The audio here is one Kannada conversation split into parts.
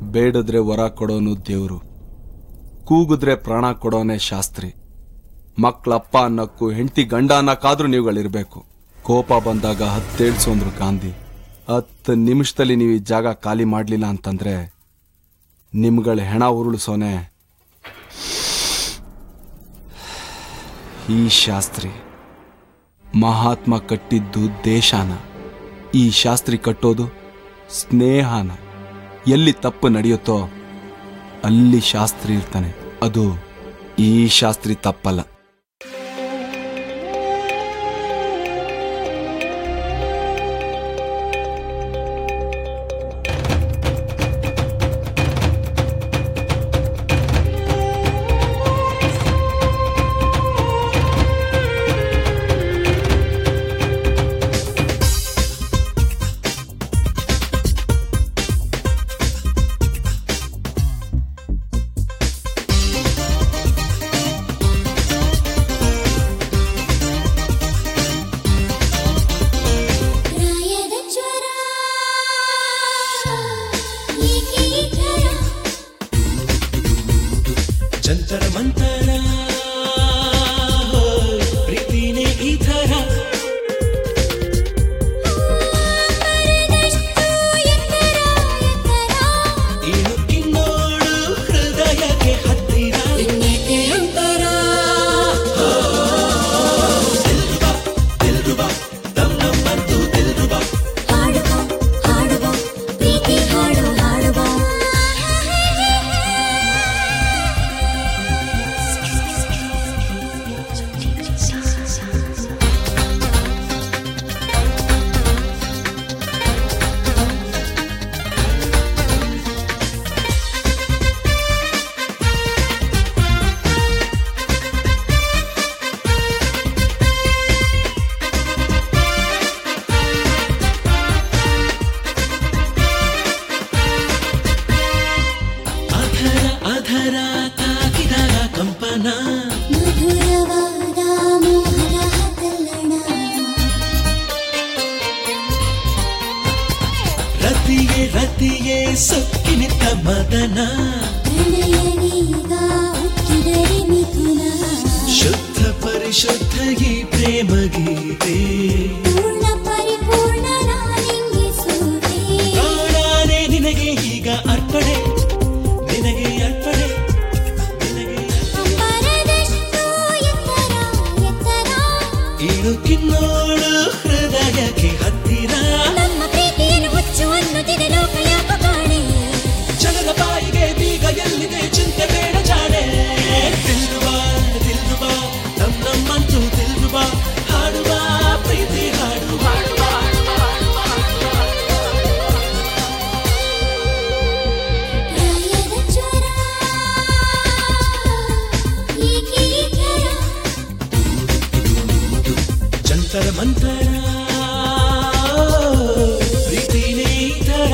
ಬೇಡದ್ರೆ ವರ ಕೊಡೋನು ದೇವ್ರು ಕೂಗಿದ್ರೆ ಪ್ರಾಣ ಕೊಡೋನೆ ಶಾಸ್ತ್ರಿ ಮಕ್ಳಪ್ಪ ಅನ್ನಕ್ಕೂ ಹೆಂಡತಿ ಗಂಡ ಅನ್ನಕ್ಕಾದ್ರೂ ನೀವುಗಳಿರ್ಬೇಕು ಕೋಪ ಬಂದಾಗ ಹತ್ತೇಳ್ಸೋಂದ್ರು ಗಾಂಧಿ ಹತ್ತು ನಿಮಿಷದಲ್ಲಿ ನೀವು ಈ ಜಾಗ ಖಾಲಿ ಮಾಡಲಿಲ್ಲ ಅಂತಂದ್ರೆ ನಿಮ್ಗಳ ಹೆಣ ಉರುಳಿಸೋನೆ ಈ ಶಾಸ್ತ್ರಿ ಮಹಾತ್ಮ ಕಟ್ಟಿದ್ದು ದೇಶಾನ ಈ ಶಾಸ್ತ್ರಿ ಕಟ್ಟೋದು ಸ್ನೇಹನ ಎಲ್ಲಿ ತಪ್ಪು ನಡೆಯುತ್ತೋ ಅಲ್ಲಿ ಶಾಸ್ತ್ರಿ ಇರ್ತಾನೆ ಅದು ಈ ಶಾಸ್ತ್ರಿ ತಪ್ಪಲ್ಲ ರಾಯದ ಜ್ವರ ಏಕೆ ಈ ಥರ ಜಂತರ ಮಂತರ ಪ್ರೀತಿನೇ ಈ ಥರ ಮರದಷ್ಟು ಎತ್ತರ ಎತ್ತರ ಇನ್ನು ಕಿನ್ನೋಡು ಹೃದಯಕ್ಕೆ ಹತ್ತಿರ ಇನ್ನೇಕೆ ಅಂತರ ಹಾಡುವ ಹಾಡುವ ಪ್ರೀತಿ ಹಾಡು ಹಾಡುವ ಅಧರ ಅಧರ ತಾಕಿದಾಗ ಕಂಪನ ಮಧುರವಾದ ಮೋಹದ ಹತ್ತಲ್ಲಣ ರತಿಯೇ ರತಿಯೇ ಸೊಕ್ಕಿ ನಿಂತ ಮದನ ಪ್ರಣಯನೀಗ ಉಕ್ಕಿದರೆ ಮಿಥುನ ಶುದ್ಧ ಪರಿಶುದ್ಧ ಈ ಪ್ರೇಮ ಗೀತೆ ಪೂರ್ಣ ಪರಿಪೂರ್ಣ ನಾನಿಂಗೆ ಸೂತೆ ಪ್ರಾಣಾನೇ ನಿನಗೆ ಈಗ ಅರ್ಪಣೆ ನಿನಗೆ ಅರ್ಪಣೆ ನಿನಗೆ ಅಂಬರದಷ್ಟು ಎತ್ತರ ಎತ್ತರ ಇಳು ಕಿನ್ನೋಳು ಹೃದಯಕ್ಕೆ ಹತ್ತಿರ ನಮ್ಮ ಪ್ರೀತಿಯನ್ನು ಹುಚ್ಚು ಅನ್ನುತ್ತಿದೆ ಲೋಕ ಯಾಕ ಕಾಣೆ ಜನರ ಬಾಯಿಗೆ ಬೀಗ ಎಲ್ಲಿದೆ ಚಿಂತೆ ಬೇಡ ಜಾಣೆ ತಿಲ್ರುವ ತಿಲ್ರುವ ನಮ್ ನಮ್ಮಂತೂ ತಿಲ್ರುವ ಹಾಡುವ ಪ್ರೀತಿ ಹಾಡು ಹಾಡುವ ಪ್ರಾಯದ ಜ್ವರ ಏಕೆ ಈ ಥರ ಜಂತರ ಮಂತರ ಪ್ರೀತಿನೇ ಈ ಥರ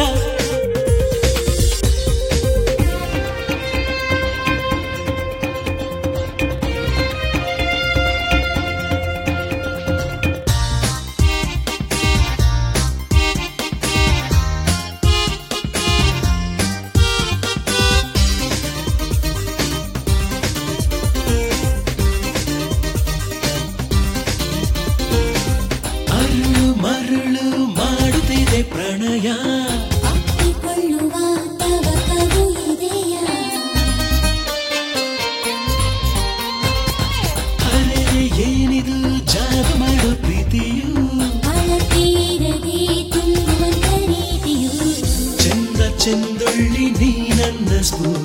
ಅರುಳು ಮರುಳು ಮಾಡುತ್ತಿದೆ ಪ್ರಣಯ ಅಪ್ಪಿಕೊಳ್ಳುವ ತವಕವು ಇದೆಯ ಅರೆ ಏನಿದು ಜಾಗ ಮಾಡೋ ಪ್ರೀತಿಯು ಅಳತೀರದೆ ತುಂಬುವಂತ ರೀತಿಯು ಚಂದ ಚೆಂದೊಳ್ಳಿ ನೀ ನನ್ನ ಸ್ಫೂರ್ತಿ